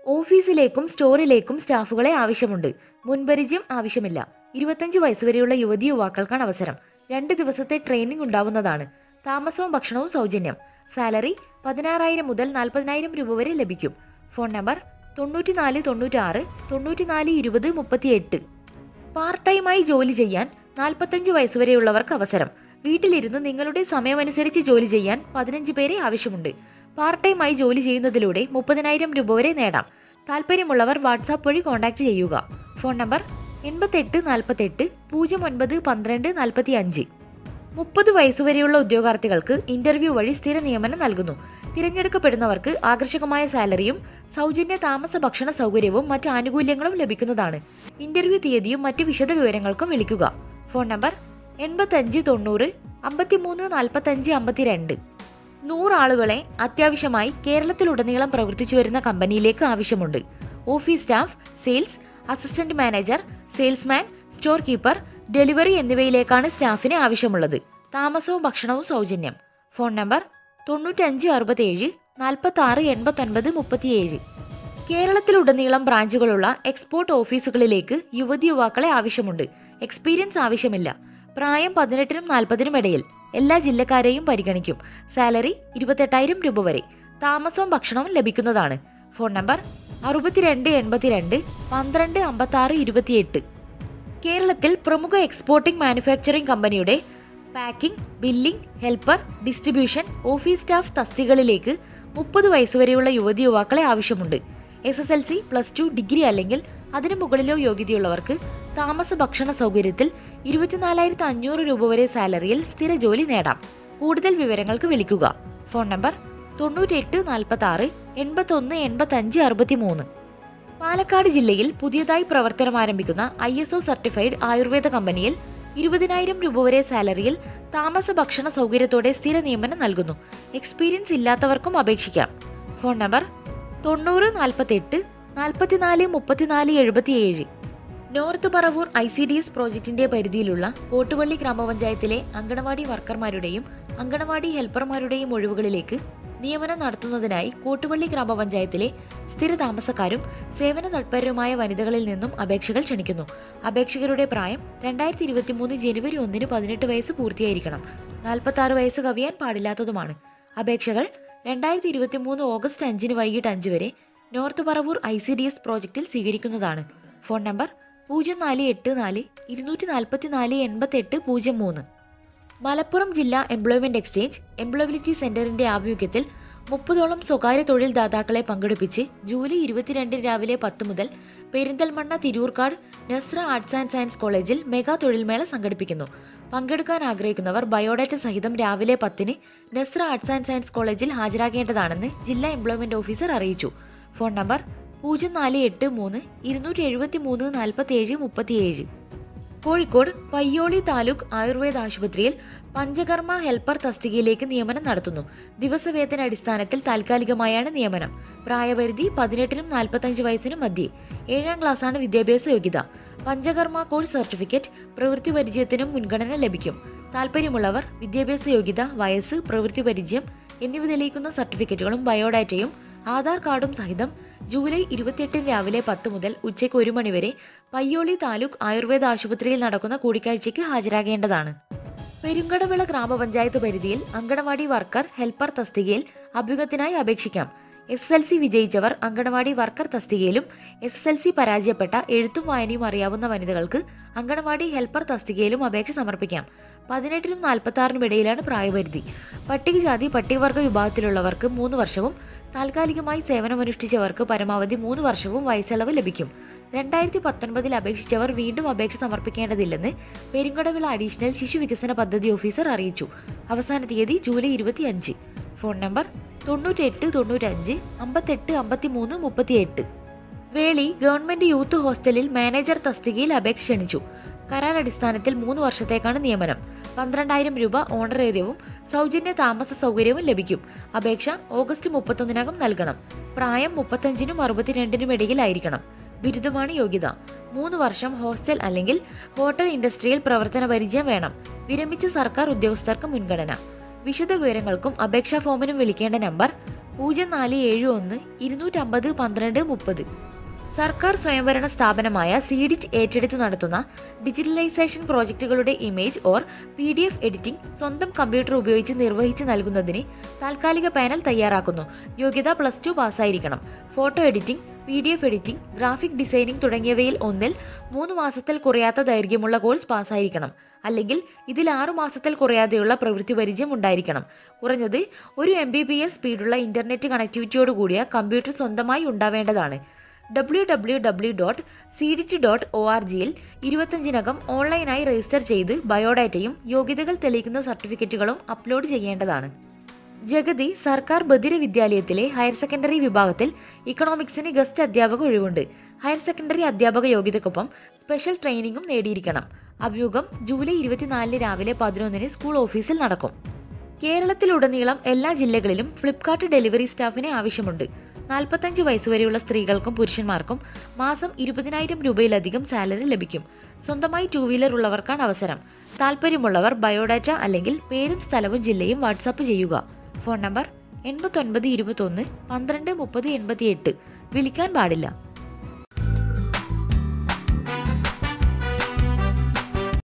ഓഫീസിലേക്കും സ്റ്റോറിലേക്കും സ്റ്റാഫുകളെ ആവശ്യമുണ്ട് മുൻപരിചയം ആവശ്യമില്ല ഇരുപത്തഞ്ച് വയസ്സുവരെയുള്ള യുവതി യുവാക്കൾക്കാണ് അവസരം രണ്ട് ദിവസത്തെ ട്രെയിനിംഗ് ഉണ്ടാവുന്നതാണ് താമസവും ഭക്ഷണവും സൗജന്യം സാലറി പതിനാറായിരം മുതൽ നാൽപ്പതിനായിരം രൂപ വരെ ലഭിക്കും ഫോൺ നമ്പർ തൊണ്ണൂറ്റിനാല് തൊണ്ണൂറ്റാറ് തൊണ്ണൂറ്റിനാല് ഇരുപത് മുപ്പത്തിയെട്ട് പാർട്ട് ടൈമായി ജോലി ചെയ്യാൻ നാൽപ്പത്തഞ്ച് വയസ്സുവരെയുള്ളവർക്ക് അവസരം വീട്ടിലിരുന്ന് നിങ്ങളുടെ സമയമനുസരിച്ച് ജോലി ചെയ്യാൻ പതിനഞ്ച് പേരെ ആവശ്യമുണ്ട് പാർട്ട് ടൈമായി ജോലി ചെയ്യുന്നതിലൂടെ മുപ്പതിനായിരം രൂപ വരെ നേടാം താല്പര്യമുള്ളവർ വാട്സാപ്പ് വഴി കോൺടാക്ട് ചെയ്യുക ഫോൺ നമ്പർ എൺപത്തെട്ട് നാൽപ്പത്തെട്ട് പൂജ്യം ഒൻപത് പന്ത്രണ്ട് നാൽപ്പത്തി അഞ്ച് മുപ്പത് വയസ്സുവരെയുള്ള ഉദ്യോഗാർത്ഥികൾക്ക് ഇന്റർവ്യൂ വഴി സ്ഥിര നിയമനം നൽകുന്നു തിരഞ്ഞെടുക്കപ്പെടുന്നവർക്ക് ആകർഷകമായ സാലറിയും സൗജന്യ താമസ ഭക്ഷണ സൗകര്യവും മറ്റ് ആനുകൂല്യങ്ങളും ലഭിക്കുന്നതാണ് ഇന്റർവ്യൂ തീയതിയും മറ്റ് വിശദ വിവരങ്ങൾക്കും വിളിക്കുക ഫോൺ നമ്പർ എൺപത്തഞ്ച് തൊണ്ണൂറ് അമ്പത്തിമൂന്ന് നാൽപ്പത്തഞ്ച് അമ്പത്തിരണ്ട് നൂറാളുകളെ അത്യാവശ്യമായി കേരളത്തിലുടനീളം പ്രവർത്തിച്ചു വരുന്ന കമ്പനിയിലേക്ക് ആവശ്യമുണ്ട് office staff sales assistant manager salesman store keeper delivery എന്നിവയിലേക്കാണ് സ്റ്റാഫിന് ആവശ്യമുള്ളത് താമസവും ഭക്ഷണവും സൗജന്യം ഫോൺ നമ്പർ തൊണ്ണൂറ്റഞ്ച് അറുപത്തേഴ് നാൽപ്പത്തി ആറ് എൺപത്തൊൻപത് മുപ്പത്തിയേഴ് കേരളത്തിലുടനീളം ബ്രാഞ്ചുകളുള്ള എക്സ്പോർട്ട് ഓഫീസുകളിലേക്ക് യുവതി യുവാക്കളെ ആവശ്യമുണ്ട് എക്സ്പീരിയൻസ് ആവശ്യമില്ല പ്രായം പതിനെട്ടിനും നാൽപ്പതിനും ഇടയിൽ എല്ലാ ജില്ലക്കാരെയും പരിഗണിക്കും സാലറി ഇരുപത്തെട്ടായിരം രൂപ വരെ താമസവും ഭക്ഷണവും ലഭിക്കുന്നതാണ് ഫോൺ നമ്പർ അറുപത്തിരണ്ട് എൺപത്തിരണ്ട് പന്ത്രണ്ട് അമ്പത്തി ആറ് ഇരുപത്തിയെട്ട് കേരളത്തിൽ പ്രമുഖ എക്സ്പോർട്ടിംഗ് മാനുഫാക്ചറിംഗ് കമ്പനിയുടെ packing billing helper distribution office staff തസ്തികളിലേക്ക് മുപ്പത് വയസ്സുവരെയുള്ള യുവതി യുവാക്കളെ ആവശ്യമുണ്ട് S S L C plus two degree അല്ലെങ്കിൽ അതിനു മുകളിലോ യോഗ്യതയുള്ളവർക്ക് താമസ ഭക്ഷണ സൗകര്യത്തിൽ ഇരുപത്തിനാലായിരത്തി അഞ്ഞൂറ് രൂപ വരെ സാലറിയിൽ സ്ഥിര ജോലി നേടാം കൂടുതൽ വിവരങ്ങൾക്ക് വിളിക്കുക ഫോൺ നമ്പർ തൊണ്ണൂറ്റെട്ട് നാൽപ്പത്തി ആറ് എൺപത്തൊന്ന് എൺപത്തഞ്ച് അറുപത്തി മൂന്ന് പാലക്കാട് ജില്ലയിൽ പുതിയതായി പ്രവർത്തനം ആരംഭിക്കുന്ന I S O certified Ayurveda കമ്പനിയിൽ ഇരുപതിനായിരം രൂപ വരെ സാലറിയിൽ താമസ ഭക്ഷണ സൗകര്യത്തോടെ സ്ഥിര നിയമനം നൽകുന്നു എക്സ്പീരിയൻസ് ഇല്ലാത്തവർക്കും അപേക്ഷിക്കാം ഫോൺ നമ്പർ തൊണ്ണൂറ് നാൽപ്പത്തെട്ട് നാൽപ്പത്തിനാല് മുപ്പത്തിനാല് എഴുപത്തിയേഴ് North Paravur I C D S പ്രോജക്റ്റിന്റെ പരിധിയിലുള്ള കോട്ടുവള്ളി ഗ്രാമപഞ്ചായത്തിലെ അങ്കണവാടി വർക്കർമാരുടെയും അങ്കണവാടി ഹെൽപ്പർമാരുടെയും ഒഴിവുകളിലേക്ക് നിയമനം നടത്തുന്നതിനായി കോട്ടുവള്ളി ഗ്രാമപഞ്ചായത്തിലെ സ്ഥിര താമസക്കാരും സേവന തൽപരരുമായ വനിതകളിൽ നിന്നും അപേക്ഷകൾ ക്ഷണിക്കുന്നു അപേക്ഷകരുടെ പ്രായം രണ്ടായിരത്തി ഇരുപത്തിമൂന്ന് ജനുവരി ഒന്നിന് പതിനെട്ട് വയസ്സ് പൂർത്തിയായിരിക്കണം നാൽപ്പത്തി ആറ് വയസ്സ് കവിയാൻ പാടില്ലാത്തതുമാണ് അപേക്ഷകൾ രണ്ടായിരത്തി ഇരുപത്തിമൂന്ന് ഓഗസ്റ്റ് അഞ്ചിന് വൈകിട്ട് അഞ്ച് വരെ North Paravur I C D S പ്രോജക്റ്റിൽ സ്വീകരിക്കുന്നതാണ് ഫോൺ നമ്പർ പൂജ്യം നാല് എട്ട് നാല് ഇരുന്നൂറ്റി നാൽപ്പത്തി നാല് എൺപത്തെട്ട് പൂജ്യം മൂന്ന് മലപ്പുറം ജില്ലാ എംപ്ലോയ്മെന്റ് എക്സ്ചേഞ്ച് എംപ്ലോയബിലിറ്റി സെന്ററിന്റെ ആഭിമുഖ്യത്തിൽ മുപ്പതോളം സ്വകാര്യ തൊഴിൽ ദാതാക്കളെ പങ്കെടുപ്പിച്ച് ജൂലൈ ഇരുപത്തിരണ്ടിന് രാവിലെ പത്ത് മുതൽ Perinthalmanna Thirurkad Nasra arts and science കോളേജിൽ മെഗാ തൊഴിൽമേള സംഘടിപ്പിക്കുന്നു പങ്കെടുക്കാൻ ആഗ്രഹിക്കുന്നവർ ബയോഡാറ്റ സഹിതം രാവിലെ പത്തിന് നസ്ര ആർട്സ് ആൻഡ് സയൻസ് കോളേജിൽ ഹാജരാകേണ്ടതാണെന്ന് ജില്ലാ എംപ്ലോയ്മെന്റ് ഓഫീസർ അറിയിച്ചു ഫോൺ നമ്പർ പൂജ്യം നാല് എട്ട് മൂന്ന് ഇരുന്നൂറ്റി എഴുപത്തി മൂന്ന് നാൽപ്പത്തിയേഴ് മുപ്പത്തിയേഴ് കോഴിക്കോട് പയ്യോളി താലൂക്ക് ആയുർവേദ ആശുപത്രിയിൽ പഞ്ചകർമ്മ ഹെൽപ്പർ തസ്തികയിലേക്ക് നിയമനം നടത്തുന്നു ദിവസവേതന അടിസ്ഥാനത്തിൽ താൽക്കാലികമായാണ് നിയമനം പ്രായപരിധി പതിനെട്ടിനും നാൽപ്പത്തഞ്ച് വയസ്സിനും മധ്യേ ഏഴാം ക്ലാസ്സാണ് വിദ്യാഭ്യാസ യോഗ്യത പഞ്ചകർമ്മ കോഴ്സ് സർട്ടിഫിക്കറ്റ് പ്രവൃത്തി പരിചയത്തിനും മുൻഗണന ലഭിക്കും താല്പര്യമുള്ളവർ വിദ്യാഭ്യാസ യോഗ്യത വയസ്സ് പ്രവൃത്തി പരിചയം എന്നിവ തെളിയിക്കുന്ന സർട്ടിഫിക്കറ്റുകളും ബയോഡാറ്റയും ആധാർ കാർഡും സഹിതം ജൂലൈ ഇരുപത്തിയെട്ടിന് രാവിലെ പത്ത് മുതൽ ഉച്ചയ്ക്ക് ഒരു മണിവരെ പയ്യോളി താലൂക്ക് ആയുർവേദ ആശുപത്രിയിൽ നടക്കുന്ന കൂടിക്കാഴ്ചയ്ക്ക് ഹാജരാകേണ്ടതാണ് പെരുങ്കടവിള ഗ്രാമപഞ്ചായത്ത് പരിധിയിൽ അങ്കണവാടി വർക്കർ ഹെൽപ്പർ തസ്തികയിൽ അഭ്യുഗത്തിനായി അപേക്ഷിക്കാം എസ് എൽ സി വിജയിച്ചവർ അങ്കണവാടി വർക്കർ തസ്തികയിലും എസ് എസ് എൽ സി പരാജയപ്പെട്ട എഴുത്തും വായനയും അറിയാവുന്ന വനിതകൾക്ക് അങ്കണവാടി ഹെൽപ്പർ തസ്തികയിലും അപേക്ഷ സമർപ്പിക്കാം പതിനെട്ടിനും നാൽപ്പത്തി ആറിനും ഇടയിലാണ് പ്രായപരിധി പട്ടികജാതി പട്ടികവർഗ വിഭാഗത്തിലുള്ളവർക്ക് മൂന്ന് വർഷവും താൽക്കാലികമായി സേവനമനുഷ്ഠിച്ചവർക്ക് പരമാവധി മൂന്ന് വർഷവും വയസ്സിളവ് ലഭിക്കും രണ്ടായിരത്തി പത്തൊൻപതിൽ അപേക്ഷിച്ചവർ വീണ്ടും അപേക്ഷ സമർപ്പിക്കേണ്ടതില്ലെന്ന് പെരുങ്കടവിള അഡീഷണൽ ശിശു വികസന പദ്ധതി ഓഫീസർ അറിയിച്ചു അവസാന തീയതി ജൂലൈ ഇരുപത്തിയഞ്ച് ഫോൺ നമ്പർ തൊണ്ണൂറ്റെട്ട് തൊണ്ണൂറ്റഞ്ച് അമ്പത്തെട്ട് അമ്പത്തിമൂന്ന് മുപ്പത്തിയെട്ട് വേളി ഗവൺമെന്റ് യൂത്ത് ഹോസ്റ്റലിൽ മാനേജർ തസ്തികയിൽ അപേക്ഷ ക്ഷണിച്ചു കരാർ അടിസ്ഥാനത്തിൽ മൂന്ന് വർഷത്തേക്കാണ് നിയമനം പന്ത്രണ്ടായിരം രൂപ ഓണറേറിയവും സൗജന്യ താമസ സൗകര്യവും ലഭിക്കും അപേക്ഷ ഓഗസ്റ്റ് മുപ്പത്തൊന്നിനകം നൽകണം പ്രായം മുപ്പത്തഞ്ചിനും അറുപത്തിരണ്ടിനും ഇടയിലായിരിക്കണം ബിരുദമാണ് യോഗ്യത മൂന്ന് വർഷം ഹോസ്റ്റൽ അല്ലെങ്കിൽ ഹോട്ടൽ ഇൻഡസ്ട്രിയിൽ പ്രവർത്തന പരിചയം വേണം വിരമിച്ച സർക്കാർ ഉദ്യോഗസ്ഥർക്ക് മുൻഗണന വിശദ വിവരങ്ങൾക്കും അപേക്ഷാ ഫോമിനും വിളിക്കേണ്ട നമ്പർ പൂജ്യം നാല് ഏഴ് ഒന്ന് ഇരുന്നൂറ്റമ്പത് പന്ത്രണ്ട് മുപ്പത് സർക്കാർ സ്വയംഭരണ സ്ഥാപനമായ സീഡിറ്റ് ഏറ്റെടുത്തു നടത്തുന്ന ഡിജിറ്റലൈസേഷൻ പ്രോജക്റ്റുകളുടെ image or P D F editing സ്വന്തം കമ്പ്യൂട്ടർ ഉപയോഗിച്ച് നിർവഹിച്ച് നൽകുന്നതിന് താൽക്കാലിക പാനൽ തയ്യാറാക്കുന്നു യോഗ്യത പ്ലസ് ടു പാസ്സായിരിക്കണം photo editing P D F editing graphic designing തുടങ്ങിയവയിൽ ഒന്നിൽ മൂന്ന് മാസത്തിൽ കുറയാത്ത ദൈർഘ്യമുള്ള കോഴ്സ് പാസ്സായിരിക്കണം അല്ലെങ്കിൽ ഇതിൽ ആറു മാസത്തിൽ കുറയാതെയുള്ള പ്രവൃത്തി പരിചയം ഉണ്ടായിരിക്കണം കുറഞ്ഞത് ഒരു എം ബി ബി എസ് സ്പീഡുള്ള ഇന്റർനെറ്റ് കണക്ടിവിറ്റിയോടുകൂടിയ കമ്പ്യൂട്ടർ സ്വന്തമായി ഉണ്ടാവേണ്ടതാണ് W W W dot C D T dot O R ജിയിൽ ഇരുപത്തഞ്ചിനകം ഓൺലൈനായി രജിസ്റ്റർ ചെയ്ത് ബയോഡാറ്റയും യോഗ്യതകൾ തെളിയിക്കുന്ന സർട്ടിഫിക്കറ്റുകളും അപ്ലോഡ് ചെയ്യേണ്ടതാണ് ജഗതി സർക്കാർ ബദിര വിദ്യാലയത്തിലെ ഹയർ സെക്കൻഡറി വിഭാഗത്തിൽ ഇക്കണോമിക്സിന് ഗസ്റ്റ് അധ്യാപക ഒഴിവുണ്ട് ഹയർ സെക്കൻഡറി അധ്യാപക യോഗ്യതയ്ക്കൊപ്പം സ്പെഷ്യൽ ട്രെയിനിങ്ങും നേടിയിരിക്കണം അഭിമുഖം ജൂലൈ ഇരുപത്തിനാലിന് രാവിലെ പതിനൊന്നിന് സ്കൂൾ ഓഫീസിൽ നടക്കും കേരളത്തിലുടനീളം എല്ലാ ജില്ലകളിലും ഫ്ലിപ്കാർട്ട് ഡെലിവറി സ്റ്റാഫിനെ ആവശ്യമുണ്ട് നാൽപ്പത്തഞ്ച് വയസ്സുവരെയുള്ള സ്ത്രീകൾക്കും പുരുഷന്മാർക്കും മാസം ഇരുപതിനായിരം രൂപയിലധികം സാലറി ലഭിക്കും സ്വന്തമായി ടൂ വീലർ ഉള്ളവർക്കാണ് അവസരം താല്പര്യമുള്ളവർ ബയോഡാറ്റ അല്ലെങ്കിൽ പേരും സ്ഥലവും ജില്ലയും വാട്സാപ്പ് ചെയ്യുക ഫോൺ നമ്പർ എൺപത്തൊൻപത് ഇരുപത്തൊന്ന് പന്ത്രണ്ട് മുപ്പത് എൺപത്തിയെട്ട് വിളിക്കാൻ പാടില്ല